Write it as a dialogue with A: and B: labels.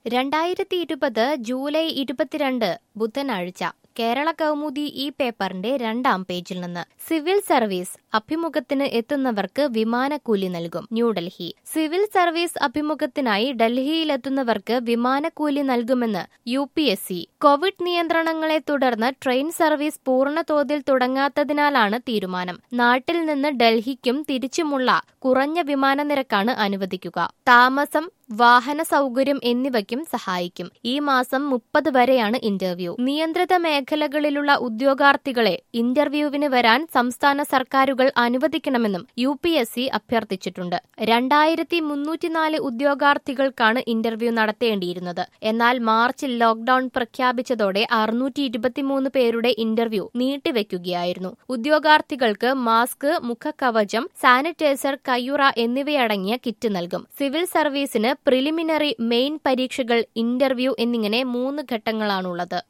A: രണ്ടായിരത്തി ഇരുപത് ജൂലൈ ഇരുപത്തിരണ്ട് ബുധനാഴ്ച കേരള കൗമുദി ഈ പേപ്പറിന്റെ രണ്ടാം പേജിൽ നിന്ന് സിവിൽ സർവീസ് അഭിമുഖത്തിന് എത്തുന്നവർക്ക് വിമാനക്കൂലി നൽകും ന്യൂഡൽഹി സിവിൽ സർവീസ് അഭിമുഖത്തിനായി ഡൽഹിയിലെത്തുന്നവർക്ക് വിമാനക്കൂലി നൽകുമെന്ന് U P S C covid നിയന്ത്രണങ്ങളെ തുടർന്ന് ട്രെയിൻ സർവീസ് പൂർണ്ണ തോതിൽ തുടങ്ങാത്തതിനാലാണ് തീരുമാനം നാട്ടിൽ നിന്ന് ഡൽഹിക്കും തിരിച്ചുമുള്ള കുറഞ്ഞ വിമാന നിരക്കാണ് അനുവദിക്കുക താമസം വാഹന സൗകര്യം എന്നിവയ്ക്കും സഹായിക്കും ഈ മാസം മുപ്പത് വരെയാണ് ഇന്റർവ്യൂ നിയന്ത്രിത മേഖലകളിലുള്ള ഉദ്യോഗാർത്ഥികളെ ഇന്റർവ്യൂവിന് വരാൻ സംസ്ഥാന സർക്കാരുകൾ അനുവദിക്കണമെന്നും യു പി എസ് സി അഭ്യർത്ഥിച്ചിട്ടുണ്ട് രണ്ടായിരത്തി മുന്നൂറ്റിനാല് ഉദ്യോഗാർത്ഥികൾക്കാണ് ഇന്റർവ്യൂ നടത്തേണ്ടിയിരുന്നത് എന്നാൽ മാർച്ചിൽ ലോക്ഡൌൺ പ്രഖ്യാപിച്ചതോടെ അറുന്നൂറ്റി ഇരുപത്തിമൂന്ന് പേരുടെ ഇന്റർവ്യൂ നീട്ടിവെക്കുകയായിരുന്നു ഉദ്യോഗാർത്ഥികൾക്ക് മാസ്ക് മുഖകവചം സാനിറ്റൈസർ കയ്യുറ എന്നിവയടങ്ങിയ കിറ്റ് നൽകും സിവിൽ സർവീസിന് പ്രിലിമിനറി മെയിൻ പരീക്ഷകൾ ഇന്റർവ്യൂ എന്നിങ്ങനെ മൂന്ന് ഘട്ടങ്ങളാണുള്ളത്